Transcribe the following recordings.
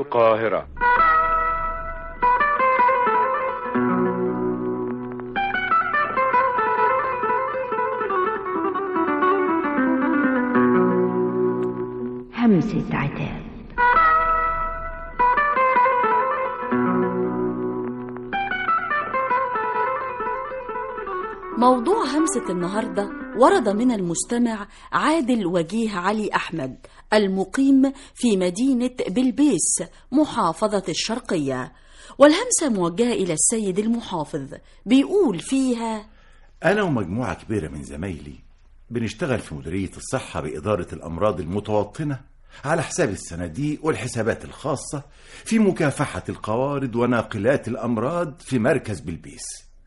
القاهرة همسة عتاب موضوع همسة النهاردة ورد من المستمع عادل وجيه علي أحمد المقيم في مدينة بلبيس محافظة الشرقية والهمسة موجهة إلى السيد المحافظ بيقول فيها أنا ومجموعة كبيرة من زمايلي بنشتغل في مديرية الصحة بإدارة الأمراض المتوطنة على حساب الصناديق والحسابات الخاصة في مكافحة القوارض وناقلات الأمراض في مركز بلبيس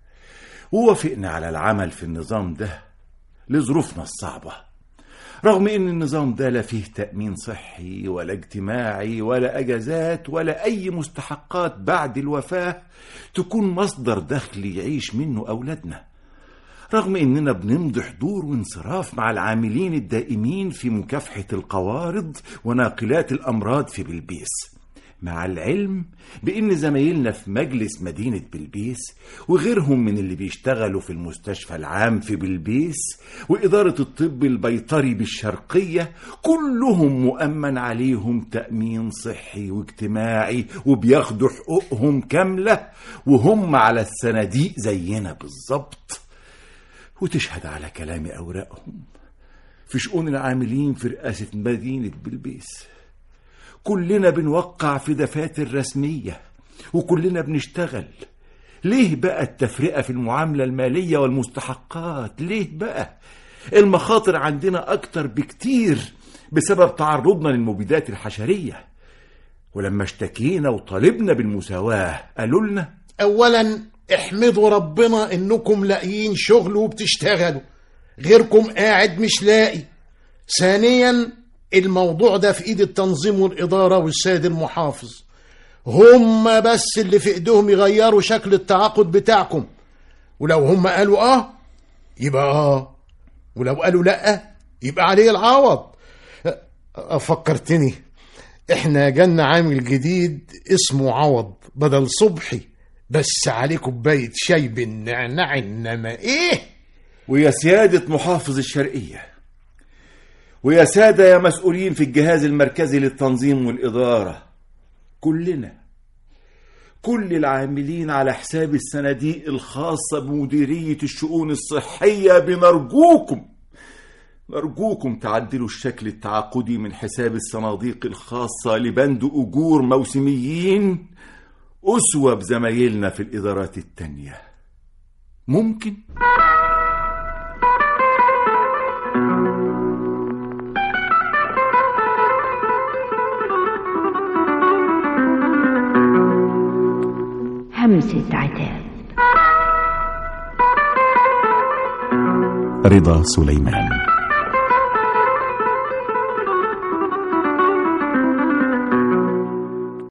ووافقنا على العمل في النظام ده لظروفنا الصعبة رغم ان النظام ده لا فيه تأمين صحي ولا اجتماعي ولا اجازات ولا اي مستحقات بعد الوفاة تكون مصدر دخل يعيش منه اولادنا رغم اننا بنمضي حضور وانصراف مع العاملين الدائمين في مكافحة القوارض وناقلات الامراض في بلبيس مع العلم بان زمايلنا في مجلس مدينة بلبيس وغيرهم من اللي بيشتغلوا في المستشفى العام في بلبيس وإدارة الطب البيطري بالشرقية كلهم مؤمن عليهم تأمين صحي واجتماعي وبياخدوا حقوقهم كاملة وهم على الصناديق زينا بالظبط وتشهد على كلام أوراقهم في شؤون العاملين في رئاسة مدينة بلبيس كلنا بنوقع في دفاتر رسمية وكلنا بنشتغل ليه بقى التفرقة في المعاملة المالية والمستحقات ليه بقى المخاطر عندنا أكتر بكتير بسبب تعرضنا للمبيدات الحشرية ولما اشتكينا وطالبنا بالمساواة قالوا لنا اولا احمدوا ربنا انكم لاقيين شغل وبتشتغلوا غيركم قاعد مش لاقي ثانيا الموضوع ده في ايد التنظيم والاداره والسيد المحافظ هم بس اللي في ايدهم يغيروا شكل التعاقد بتاعكم ولو هم قالوا اه يبقى اه ولو قالوا لا يبقى عليه العوض أه، فكرتني احنا جالنا عامل جديد اسمه عوض بدل صبحي بس عليه كوبايه شاي بالنعناع انما ايه ويا سيادة محافظ الشرقية ويا سادة يا مسؤولين في الجهاز المركزي للتنظيم والإدارة كلنا كل العاملين على حساب الصناديق الخاصة بمديرية الشؤون الصحية بنرجوكم نرجوكم تعدلوا الشكل التعاقدي من حساب الصناديق الخاصة لبند أجور موسميين أسوة بزمايلنا في الإدارات التانية ممكن؟ همسة عتاب رضا سليمان